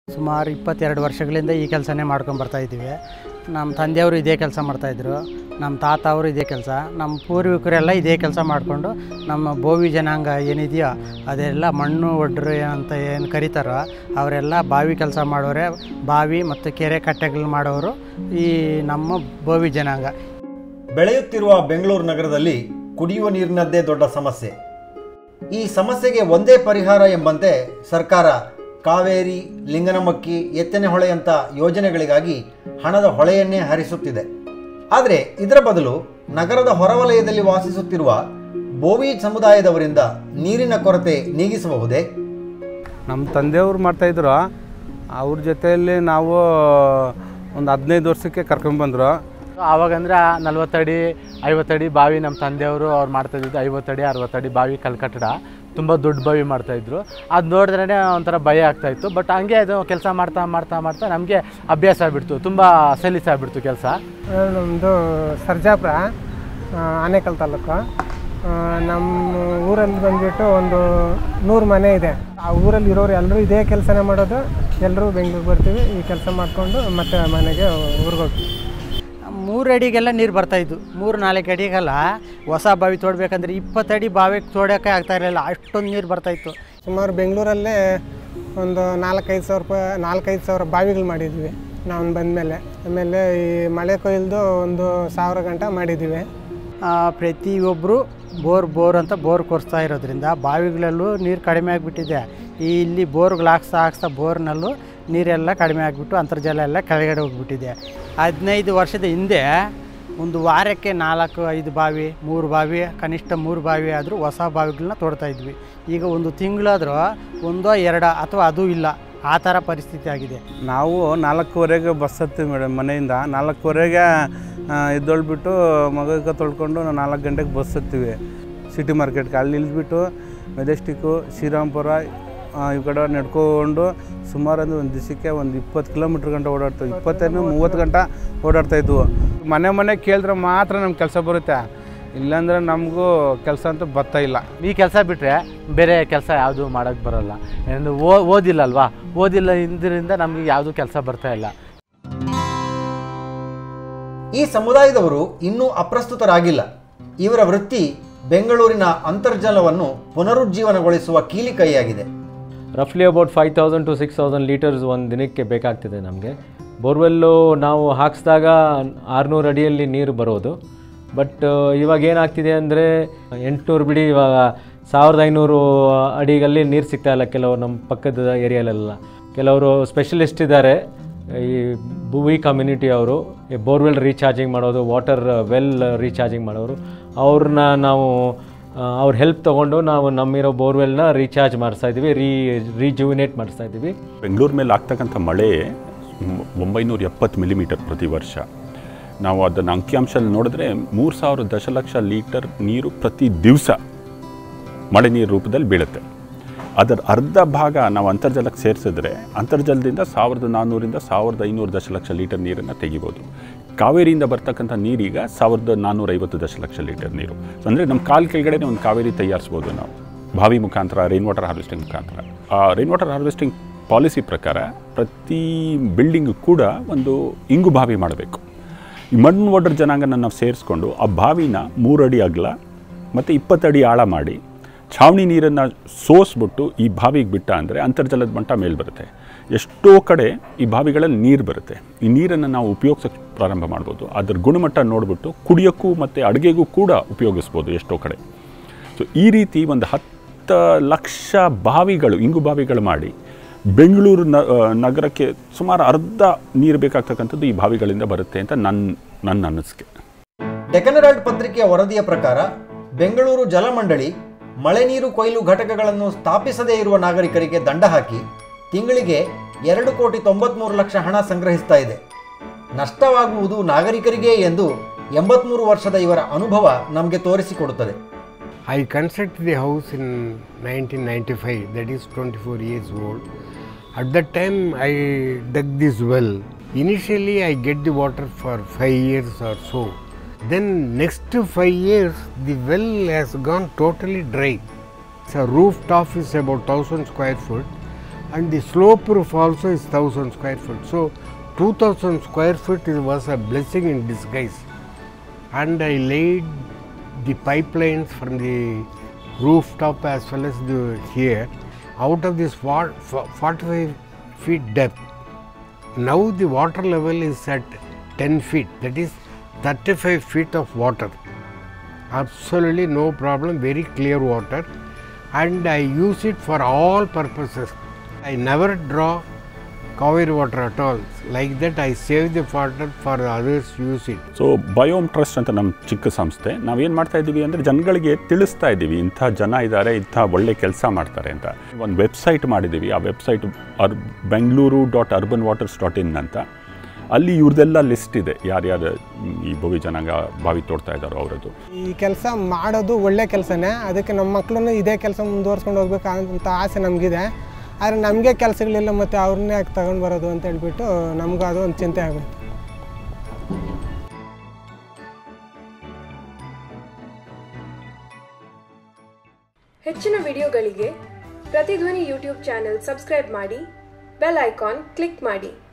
ಸುಮಾರು ಇಪ್ಪತ್ತೆರಡು ವರ್ಷಗಳಿಂದ ಈ ಕೆಲಸನೇ ಮಾಡ್ಕೊಂಡು ಬರ್ತಾ ಇದ್ದೀವಿ ನಮ್ಮ ತಂದೆಯವರು ಇದೇ ಕೆಲಸ ಮಾಡ್ತಾಯಿದ್ರು ನಮ್ಮ ತಾತ ಅವರು ಇದೇ ಕೆಲಸ ನಮ್ಮ ಪೂರ್ವಿಕರೆಲ್ಲ ಇದೇ ಕೆಲಸ ಮಾಡಿಕೊಂಡು ನಮ್ಮ ಬೋವಿ ಜನಾಂಗ ಏನಿದೆಯೋ ಅದೆಲ್ಲ ಮಣ್ಣು ಒಡ್ರು ಅಂತ ಏನು ಕರೀತಾರೋ ಅವರೆಲ್ಲ ಬಾವಿ ಕೆಲಸ ಮಾಡೋರೆ ಬಾವಿ ಮತ್ತು ಕೆರೆ ಕಟ್ಟೆಗಳು ಮಾಡೋರು ಈ ನಮ್ಮ ಬೋವಿ ಜನಾಂಗ ಬೆಳೆಯುತ್ತಿರುವ ಬೆಂಗಳೂರು ನಗರದಲ್ಲಿ ಕುಡಿಯುವ ನೀರಿನದ್ದೇ ದೊಡ್ಡ ಸಮಸ್ಯೆ ಈ ಸಮಸ್ಯೆಗೆ ಒಂದೇ ಪರಿಹಾರ ಎಂಬಂತೆ ಸರ್ಕಾರ ಕಾವೇರಿ ಲಿಂಗನಮಕ್ಕಿ ಎತ್ತನೆ ಹೊಳೆಯಂಥ ಯೋಜನೆಗಳಿಗಾಗಿ ಹಣದ ಹೊಳೆಯನ್ನೇ ಹರಿಸುತ್ತಿದೆ ಆದರೆ ಇದರ ಬದಲು ನಗರದ ಹೊರವಲಯದಲ್ಲಿ ವಾಸಿಸುತ್ತಿರುವ ಬೋವಿ ಸಮುದಾಯದವರಿಂದ ನೀರಿನ ಕೊರತೆ ನೀಗಿಸಬಹುದೇ ನಮ್ಮ ತಂದೆಯವರು ಮಾಡ್ತಾಯಿದ್ರು ಅವ್ರ ಜೊತೆಯಲ್ಲಿ ನಾವು ಒಂದು ಹದಿನೈದು ವರ್ಷಕ್ಕೆ ಕರ್ಕೊಂಡ್ಬಂದರು ಆವಾಗಂದ್ರೆ ನಲ್ವತ್ತಡಿ ಐವತ್ತಡಿ ಬಾವಿ ನಮ್ಮ ತಂದೆಯವರು ಅವ್ರು ಮಾಡ್ತಾಯಿದ್ದು ಐವತ್ತಡಿ ಅರವತ್ತಡಿ ಬಾವಿ ಕಲ್ಕಟ್ಟಡ ತುಂಬ ದೊಡ್ಡ ಬಾವಿ ಮಾಡ್ತಾಯಿದ್ರು ಅದು ನೋಡಿದ್ರೇ ಒಂಥರ ಭಯ ಆಗ್ತಾಯಿತ್ತು ಬಟ್ ಹಂಗೆ ಅದು ಕೆಲಸ ಮಾಡ್ತಾ ಮಾಡ್ತಾ ಮಾಡ್ತಾ ನಮಗೆ ಅಭ್ಯಾಸ ಆಗ್ಬಿಡ್ತು ತುಂಬ ಸಲೀಸಾಗ್ಬಿಡ್ತು ಕೆಲಸ ನಮ್ಮದು ಸರ್ಜಾಪುರ ಆ, ಆನೇಕಲ್ ತಾಲೂಕು ಆ, ನಮ್ಮ ಊರಲ್ಲಿ ಬಂದ್ಬಿಟ್ಟು ಒಂದು ನೂರು ಮನೆ ಇದೆ ಆ ಊರಲ್ಲಿ ಇರೋರು ಎಲ್ಲರೂ ಇದೇ ಕೆಲಸನೇ ಮಾಡೋದು ಎಲ್ಲರೂ ಬೆಂಗಳೂರು ಬರ್ತೀವಿ ಈ ಕೆಲಸ ಮಾಡಿಕೊಂಡು ಮತ್ತೆ ಮನೆಗೆ ಊರಿಗೆ ಹೋಗ್ತೀವಿ ಮೂರು ಅಡಿಗೆಲ್ಲ ನೀರು ಬರ್ತಾಯಿದ್ದು ಮೂರು ನಾಲ್ಕು ಅಡಿಗೆಲ್ಲ ಹೊಸ ಬಾವಿ ತೋಡ್ಬೇಕಂದ್ರೆ ಇಪ್ಪತ್ತಡಿ ಬಾವಿಗೆ ತೋಡೋಕ್ಕೆ ಆಗ್ತಾ ಇರಲಿಲ್ಲ ಅಷ್ಟೊಂದು ನೀರು ಬರ್ತಾಯಿತ್ತು ಸುಮಾರು ಬೆಂಗಳೂರಲ್ಲೇ ಒಂದು ನಾಲ್ಕೈದು ಸಾವಿರ ರೂಪಾಯಿ ನಾಲ್ಕೈದು ಸಾವಿರ ಬಾವಿಗಳು ಮಾಡಿದ್ವಿ ನಾವು ಬಂದಮೇಲೆ ಆಮೇಲೆ ಈ ಮಳೆ ಕೊಯ್ಲ್ದು ಒಂದು ಸಾವಿರ ಗಂಟ ಮಾಡಿದ್ದೀವಿ ಆ, ಪ್ರತಿಯೊಬ್ಬರು ಬೋರ್ ಬೋರ್ ಅಂತ ಬೋರ್ ಕೊರೆಸ್ತಾ ಇರೋದ್ರಿಂದ ಬಾವಿಗಳಲ್ಲೂ ನೀರು ಕಡಿಮೆ ಆಗಿಬಿಟ್ಟಿದೆ ಈ ಇಲ್ಲಿ ಬೋರ್ಗಳು ಹಾಕ್ಸ್ತಾ ಹಾಕ್ಸ್ತಾ ಬೋರ್ನಲ್ಲೂ ನೀರೆಲ್ಲ ಕಡಿಮೆ ಆಗಿಬಿಟ್ಟು ಅಂತರ್ಜಲ ಎಲ್ಲ ಕೆಳಗಡೆ ಹೋಗ್ಬಿಟ್ಟಿದೆ ಹದಿನೈದು ವರ್ಷದ ಹಿಂದೆ ಒಂದು ವಾರಕ್ಕೆ ನಾಲ್ಕು ಐದು ಬಾವಿ ಮೂರು ಬಾವಿ ಕನಿಷ್ಠ ಮೂರು ಬಾವಿ ಆದರೂ ಹೊಸ ಬಾವಿಗಳನ್ನ ತೋಡ್ತಾ ಇದ್ವಿ ಈಗ ಒಂದು ತಿಂಗಳಾದರೂ ಒಂದೋ ಎರಡೋ ಅಥವಾ ಅದು ಇಲ್ಲ ಆ ಥರ ಪರಿಸ್ಥಿತಿ ಆಗಿದೆ ನಾವು ನಾಲ್ಕೂವರೆಗೆ ಬಸ್ ಹತ್ತೀವಿ ಮೇಡಮ್ ಮನೆಯಿಂದ ನಾಲ್ಕೂವರೆಗೆ ಎದ್ದೊಳ್ಬಿಟ್ಟು ಮಗಕ್ಕೆ ತೊಳ್ಕೊಂಡು ನಾವು ನಾಲ್ಕು ಗಂಟೆಗೆ ಬಸ್ ಹತ್ತೀವಿ ಸಿಟಿ ಮಾರ್ಕೆಟ್ಗೆ ಅಲ್ಲಿ ಇಳಿದ್ಬಿಟ್ಟು ಮೆಜೆಸ್ಟಿಕ್ಕು ಶ್ರೀರಾಮ್ಪುರ ಆ, ಈ ಕಡೆ ನಡ್ಕೊಂಡು ಸುಮಾರು ಅಂದ್ರೆ ಒಂದು ದಿವಸಕ್ಕೆ ಒಂದು ಇಪ್ಪತ್ತು ಕಿಲೋಮೀಟ್ರ್ ಗಂಟೆ ಓಡಾಡ್ತೀವಿ ಇಪ್ಪತ್ತೈದು ಮೂವತ್ತು ಗಂಟೆ ಓಡಾಡ್ತಾ ಇದ್ವು ಮನೆ ಮನೆ ಕೇಳಿದ್ರೆ ಮಾತ್ರ ನಮ್ಗೆ ಕೆಲಸ ಬರುತ್ತೆ ಇಲ್ಲಾಂದ್ರೆ ನಮಗೂ ಕೆಲಸ ಅಂತೂ ಬರ್ತಾ ಇಲ್ಲ ಈ ಕೆಲಸ ಬಿಟ್ಟರೆ ಬೇರೆ ಕೆಲಸ ಯಾವುದು ಮಾಡೋಕ್ಕೆ ಬರೋಲ್ಲ ಎಂದು ಓದಿಲ್ಲ ಅಲ್ವಾ ಓದಿಲ್ಲ ಇದರಿಂದ ನಮಗೆ ಯಾವುದು ಕೆಲಸ ಬರ್ತಾ ಇಲ್ಲ ಈ ಸಮುದಾಯದವರು ಇನ್ನೂ ಅಪ್ರಸ್ತುತರಾಗಿಲ್ಲ ಇವರ ವೃತ್ತಿ ಬೆಂಗಳೂರಿನ ಅಂತರ್ಜಲವನ್ನು ಪುನರುಜ್ಜೀವನಗೊಳಿಸುವ ಕೀಲಿಕೈಯಾಗಿದೆ ರಫ್ಲಿ about five thousand to six thousand liters ಒಂದು ದಿನಕ್ಕೆ ಬೇಕಾಗ್ತಿದೆ ನಮಗೆ ಬೋರ್ವೆಲ್ಲು ನಾವು ಹಾಕ್ಸಿದಾಗ ಆರುನೂರು ಅಡಿಯಲ್ಲಿ ನೀರು ಬರೋದು ಬಟ್ ಇವಾಗ ಏನಾಗ್ತಿದೆ ಅಂದರೆ ಎಂಟುನೂರು ಬಿಡಿ ಇವಾಗ ಸಾವಿರದ ಐನೂರು ಅಡಿಗಲ್ಲಿ ನೀರು ಸಿಗ್ತಾ ಇಲ್ಲ ಕೆಲವು ನಮ್ಮ ಪಕ್ಕದ ಏರಿಯಲ್ಲೆಲ್ಲ ಕೆಲವರು ಸ್ಪೆಷಲಿಸ್ಟ್ ಇದ್ದಾರೆ ಈ ಭುವಿ ಕಮ್ಯುನಿಟಿ ಅವರು ಈ ಬೋರ್ವೆಲ್ ರೀಚಾರ್ಜಿಂಗ್ ಮಾಡೋದು ವಾಟರ್ ವೆಲ್ ರೀಚಾರ್ಜಿಂಗ್ ಮಾಡೋರು ಅವ್ರನ್ನ ನಾವು ಆ, ಅವ್ರ ಹೆಲ್ಪ್ ತೊಗೊಂಡು ನಾವು ನಮ್ಮಿರೋ ಬೋರ್ವೆಲ್ನ ರೀಚಾರ್ಜ್ ಮಾಡಿಸ್ತಾ ಇದ್ದೀವಿ ರೀ ರೀಜುವಿನೇಟ್ ಮಾಡಿಸ್ತಾ ಇದ್ದೀವಿ ಬೆಂಗಳೂರು ಮೇಲೆ ಆಗ್ತಕ್ಕಂಥ ಮಳೆ ಮ್- ಒಂಬೈನೂರ ಎಪ್ಪತ್ತು ಮಿಲಿಮೀಟರ್ ಪ್ರತಿ ವರ್ಷ ನಾವು ಅದನ್ನು ಅಂಕಿಅಂಶದಲ್ಲಿ ನೋಡಿದ್ರೆ ಮೂರು ಸಾವಿರ ದಶಲಕ್ಷ ಲೀಟರ್ ನೀರು ಪ್ರತಿ ದಿವಸ ಮಳೆ ನೀರು ರೂಪದಲ್ಲಿ ಬೀಳುತ್ತೆ ಅದರ ಅರ್ಧ ಭಾಗ ನಾವು ಅಂತರ್ಜಲಕ್ಕೆ ಸೇರಿಸಿದ್ರೆ ಅಂತರ್ಜಲದಿಂದ ಸಾವಿರದ ನಾನ್ನೂರಿಂದ ಸಾವಿರದ ಐನೂರು ದಶಲಕ್ಷ ಲೀಟರ್ ನೀರನ್ನು ತೆಗಿಬೋದು ಕಾವೇರಿಯಿಂದ ಬರ್ತಕ್ಕಂಥ ನೀರೀಗ ಸಾವಿರದ ನಾನ್ನೂರೈವತ್ತು ದಶಲಕ್ಷ ಲೀಟರ್ ನೀರು ಅಂದರೆ ನಮ್ಮ ಕಾಲು ಕೆಳಗಡೆ ಒಂದು ಕಾವೇರಿ ತಯಾರಿಸ್ಬೋದು ನಾವು ಬಾವಿ ಮುಖಾಂತರ ರೈನ್ ವಾಟರ್ ಹಾರ್ವೆಸ್ಟಿಂಗ್ ಮುಖಾಂತರ ಆ ರೈನ್ ವಾಟರ್ ಹಾರ್ವೆಸ್ಟಿಂಗ್ ಪಾಲಿಸಿ ಪ್ರಕಾರ ಪ್ರತಿ ಬಿಲ್ಡಿಂಗು ಕೂಡ ಒಂದು ಇಂಗು ಬಾವಿ ಮಾಡಬೇಕು ಈ ಮಣ್ಣು ಒಡ್ರ ಜನಾಂಗನ ನಾವು ಸೇರಿಸ್ಕೊಂಡು ಆ ಬಾವಿನ ಮೂರಡಿ ಅಗಲ ಮತ್ತು ಇಪ್ಪತ್ತಡಿ ಆಳ ಮಾಡಿ ಛಾವಣಿ ನೀರನ್ನು ಸೋಸ್ಬಿಟ್ಟು ಈ ಬಾವಿಗೆ ಬಿಟ್ಟ ಅಂದರೆ ಅಂತರ್ಜಲದ ಮಟ್ಟ ಮೇಲೆ ಬರುತ್ತೆ ಎಷ್ಟೋ ಕಡೆ ಈ ಬಾವಿಗಳಲ್ಲಿ ನೀರು ಬರುತ್ತೆ ಈ ನೀರನ್ನು ನಾವು ಉಪಯೋಗಿಸೋಕ್ಕೆ ಪ್ರಾರಂಭ ಮಾಡ್ಬೋದು ಅದ್ರ ಗುಣಮಟ್ಟ ನೋಡಿಬಿಟ್ಟು ಕುಡಿಯೋಕ್ಕೂ ಮತ್ತು ಅಡುಗೆಗೂ ಕೂಡ ಉಪಯೋಗಿಸ್ಬೋದು ಎಷ್ಟೋ ಕಡೆ ಸೊ ಈ ರೀತಿ ಒಂದು ಹತ್ತು ಲಕ್ಷ ಬಾವಿಗಳು ಇಂಗು ಬಾವಿಗಳು ಮಾಡಿ ಬೆಂಗಳೂರು ನ ಆ, ನಗರಕ್ಕೆ ಸುಮಾರು ಅರ್ಧ ನೀರು ಬೇಕಾಗ್ತಕ್ಕಂಥದ್ದು ಈ ಬಾವಿಗಳಿಂದ ಬರುತ್ತೆ ಅಂತ ನನ್ನ ನನ್ನ ಅನಿಸಿಕೆ ಡೆಕನ್ ಹೆರಾಲ್ಡ್ ಪತ್ರಿಕೆಯ ವರದಿಯ ಪ್ರಕಾರ ಬೆಂಗಳೂರು ಜಲಮಂಡಳಿ ಮಳೆ ನೀರು ಕೊಯ್ಲು ಘಟಕಗಳನ್ನು ಸ್ಥಾಪಿಸದೇ ಇರುವ ನಾಗರಿಕರಿಗೆ ದಂಡ ಹಾಕಿ ತಿಂಗಳಿಗೆ ಎರಡು ಕೋಟಿ ತೊಂಬತ್ಮೂರು ಲಕ್ಷ ಹಣ ಸಂಗ್ರಹಿಸ್ತಾ ಇದೆ ನಷ್ಟವಾಗುವುದು ನಾಗರಿಕರಿಗೇ ಎಂದು ಎಂಬತ್ಮೂರು ವರ್ಷದ ಇವರ ಅನುಭವ ನಮಗೆ ತೋರಿಸಿಕೊಡುತ್ತದೆ I constructed the house in 1995, that is 24 years old. At that time, I dug this well. Initially, I get the water for five years or so. Then, next five years, the well has gone totally dry. So, rooftop is about 1000 square foot. and the slope roof also is 1000 square foot. So 2000 square foot is, was a blessing in disguise. And I laid the pipelines from the rooftop as well as the here out of this wa- fo- 45 feet depth. Now the water level is at 10 feet, that is 35 feet of water. Absolutely no problem, very clear water, and I use it for all purposes. I never draw Kaveri water at all. Like that, I save the water for others use it. So biome trust ಅಂತ ನಮ್ಮ ಚಿಕ್ಕ ಸಂಸ್ಥೆ ನಾವೇನು ಮಾಡ್ತಾ ಇದ್ದೀವಿ ಅಂದರೆ ಜನಗಳಿಗೆ ತಿಳಿಸ್ತಾ ಇದ್ದೀವಿ ಇಂಥ ಜನ ಇದ್ದಾರೆ ಇಂಥ ಒಳ್ಳೆ ಕೆಲಸ ಮಾಡ್ತಾರೆ ಅಂತ ಒಂದು ವೆಬ್ಸೈಟ್ ಮಾಡಿದ್ದೀವಿ ಆ ವೆಬ್ಸೈಟ್ ಅರ್ Bengaluru dot urban waters dot in ಅಂತ ಅಲ್ಲಿ ಇವ್ರದ್ದೆಲ್ಲ ಲಿಸ್ಟ್ ಇದೆ ಯಾರ್ಯಾರು ಈ ಭವಿ ಜನಾಂಗ ಬಾವಿ ತೋಡ್ತಾ ಇದ್ದಾರೋ ಅವರದ್ದು ಈ ಕೆಲಸ ಮಾಡೋದು ಒಳ್ಳೆ ಕೆಲಸನೇ ಅದಕ್ಕೆ ನಮ್ಮ ಮಕ್ಕಳನ್ನು ಇದೇ ಕೆಲಸ ಮುಂದುವರ್ಸ್ಕೊಂಡು ಹೋಗ್ಬೇಕು ಅಂತ ಆಸೆ ನಮಗಿದೆ ಆದರೆ ನಮಗೆ ಕೆಲಸಗಳಿಲ್ಲ ಮತ್ತು ಅವ್ರನ್ನೇ ಯಾಕೆ ತಗೊಂಡು ಬರೋದು ಅಂತ ಹೇಳ್ಬಿಟ್ಟು ನಮಗೂ ಅದು ಒಂದು ಚಿಂತೆ ಆಗುತ್ತೆ ಹೆಚ್ಚಿನ ವಿಡಿಯೋಗಳಿಗೆ ಪ್ರತಿಧ್ವನಿ ಯೂಟ್ಯೂಬ್ ಚಾನೆಲ್ ಸಬ್ಸ್ಕ್ರೈಬ್ ಮಾಡಿ ಬೆಲ್ ಐಕಾನ್ ಕ್ಲಿಕ್ ಮಾಡಿ